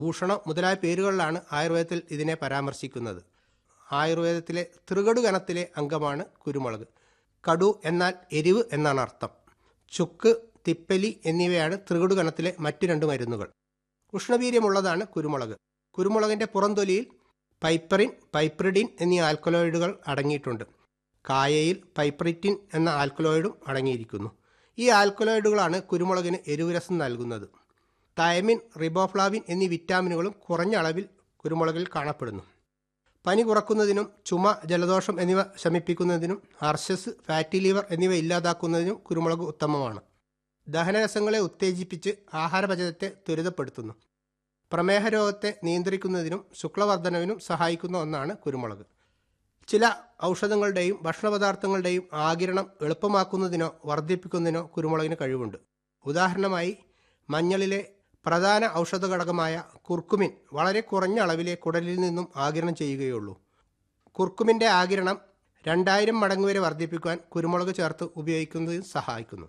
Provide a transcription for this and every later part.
ഭൂഷണം മുതലായ പേരുകളിലാണ് ആയുർവേദത്തിൽ ഇതിനെ പരാമർശിക്കുന്നത് ആയുർവേദത്തിലെ തൃകടു ഗണത്തിലെ അംഗമാണ് കുരുമുളക് കടു എന്നാൽ എരിവ് എന്നാണ് അർത്ഥം ചുക്ക് തിപ്പലി എന്നിവയാണ് തൃകടു ഗണത്തിലെ മറ്റു രണ്ട് മരുന്നുകൾ ഉഷ്ണവീര്യമുള്ളതാണ് കുരുമുളക് കുരുമുളകിന്റെ പുറംതൊലിയിൽ പൈപ്പറിൻ പൈപ്രിഡിൻ എന്നീ ആൽക്കലോയിഡുകൾ അടങ്ങിയിട്ടുണ്ട് കായയിൽ പൈപ്രിറ്റിൻ എന്ന ആൽക്കലോയിഡും അടങ്ങിയിരിക്കുന്നു ഈ ആൽക്കലോയിഡുകളാണ് കുരുമുളകിന് എരിവുരസം നൽകുന്നത് തൈമിൻ റിബോഫ്ലാവിൻ എന്നീ വിറ്റാമിനുകളും കുറഞ്ഞ അളവിൽ കുരുമുളകിൽ കാണപ്പെടുന്നു പനി കുറക്കുന്നതിനും ചുമ ജലദോഷം എന്നിവ ശമിപ്പിക്കുന്നതിനും ഹർഷസ് ഫാറ്റി ലിവർ എന്നിവ ഇല്ലാതാക്കുന്നതിനും കുരുമുളക് ഉത്തമമാണ് ദഹനരസങ്ങളെ ഉത്തേജിപ്പിച്ച് ആഹാരപചയത്തെ ത്വരിതപ്പെടുത്തുന്നു പ്രമേഹ രോഗത്തെ നിയന്ത്രിക്കുന്നതിനും ശുക്ലവർദ്ധനവിനും സഹായിക്കുന്ന ഒന്നാണ് കുരുമുളക് ചില ഔഷധങ്ങളുടെയും ഭക്ഷണപദാർത്ഥങ്ങളുടെയും ആകിരണം എളുപ്പമാക്കുന്നതിനോ വർദ്ധിപ്പിക്കുന്നതിനോ കുരുമുളകിന് കഴിവുണ്ട് ഉദാഹരണമായി മഞ്ഞളിലെ പ്രധാന ഔഷധ ഘടകമായ കുർക്കുമിൻ വളരെ കുറഞ്ഞ അളവിലെ കുടലിൽ നിന്നും ആകിരണം ചെയ്യുകയുള്ളൂ കുർക്കുമിൻ്റെ ആകിരണം രണ്ടായിരം മടങ്ങ് വരെ വർദ്ധിപ്പിക്കുവാൻ കുരുമുളക് ചേർത്ത് ഉപയോഗിക്കുന്നതിന് സഹായിക്കുന്നു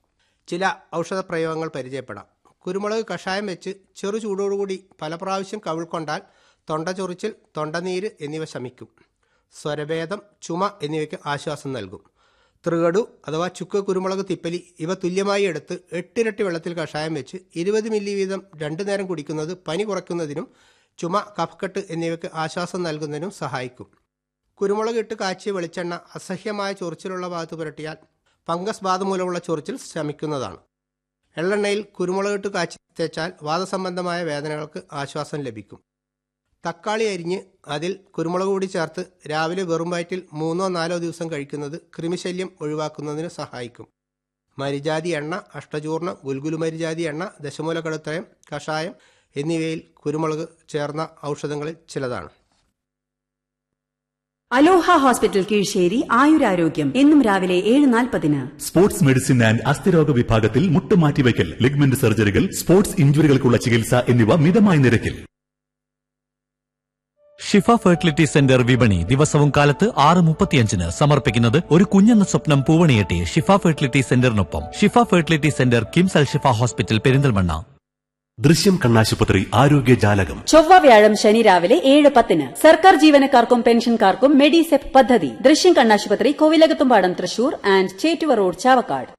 ചില ഔഷധ പ്രയോഗങ്ങൾ പരിചയപ്പെടാം കുരുമുളക് കഷായം വെച്ച് ചെറു ചൂടോടുകൂടി പല പ്രാവശ്യം കവിൾക്കൊണ്ടാൽ തൊണ്ട ചൊറിച്ചിൽ തൊണ്ടനീര് എന്നിവ ശമിക്കും സ്വരഭേദം ചുമ എന്നിവയ്ക്ക് ആശ്വാസം നൽകും തൃകടു അഥവാ ചുക്ക് കുരുമുളക് തിപ്പലി ഇവ തുല്യമായി എടുത്ത് എട്ടിരട്ടി വെള്ളത്തിൽ കഷായം വെച്ച് ഇരുപത് മില്ലി വീതം രണ്ടു നേരം കുടിക്കുന്നത് പനി കുറയ്ക്കുന്നതിനും ചുമ കഫക്കെട്ട് എന്നിവയ്ക്ക് ആശ്വാസം നൽകുന്നതിനും സഹായിക്കും കുരുമുളക് ഇട്ട് കാച്ചിയ വെളിച്ചെണ്ണ അസഹ്യമായ ചൊറിച്ചിലുള്ള ഭാഗത്ത് പുരട്ടിയാൽ ഫംഗസ് ബാധ മൂലമുള്ള ചൊറിച്ചിൽ ശമിക്കുന്നതാണ് എള്ളെണ്ണയിൽ കുരുമുളക് ഇട്ട് കാച്ചി തേച്ചാൽ വാദസംബന്ധമായ വേദനകൾക്ക് ആശ്വാസം ലഭിക്കും തക്കാളി അരിഞ്ഞ് അതിൽ കുരുമുളക് കൂടി ചേർത്ത് രാവിലെ വെറും വയറ്റിൽ മൂന്നോ നാലോ ദിവസം കഴിക്കുന്നത് കൃമിശല്യം ഒഴിവാക്കുന്നതിന് സഹായിക്കും മരിജാതി എണ്ണ അഷ്ടചൂർണം ഗുൽഗുലു മരിജാതി എണ്ണ ദശമൂല കടുത്തയം കഷായം എന്നിവയിൽ കുരുമുളക് ചേർന്ന ഔഷധങ്ങളിൽ ചിലതാണ് അലോഹ ഹോസ്പിറ്റൽ കീഴ്ശ്ശേരി ആയുരാരോഗ്യം എന്നും രാവിലെ ഏഴ് നാൽപ്പതിന് സ്പോർട്സ് മെഡിസിൻ ആൻഡ് അസ്ഥിരോഗ വിഭാഗത്തിൽ മുട്ടുമാറ്റിവയ്ക്കൽ ലിഗ്മെന്റ് സർജറികൾ സ്പോർട്സ് ഇഞ്ചുറികൾക്കുള്ള ചികിത്സ എന്നിവ മിതമായ നിരക്കിൽ ഷിഫ ഫെർട്ടിലിറ്റി സെന്റർ വിപണി ദിവസവും കാലത്ത് ആറ് മുപ്പത്തിയഞ്ചിന് സമർപ്പിക്കുന്നത് ഒരു കുഞ്ഞെന്ന സ്വപ്നം പൂവണിയെട്ടി ഷിഫ ഫെർട്ടിലിറ്റി സെന്ററിനൊപ്പം Shifa fertility centre KIMS Al Shifa hospital Perinthalmanna ദൃശ്യം കണ്ണാശുപത്രി ആരോഗ്യ ജാലകം ചൊവ്വ വ്യാഴം ശനി രാവിലെ ഏഴ് പത്തിന് സർക്കാർ ജീവനക്കാർക്കും പെൻഷൻകാർക്കും മെഡിസെപ് പദ്ധതി ദൃശ്യം കണ്ണാശുപത്രി കോവിലകത്തുംപാടം തൃശൂർ ആൻഡ് ചേറ്റുവ റോഡ് ചാവക്കാട്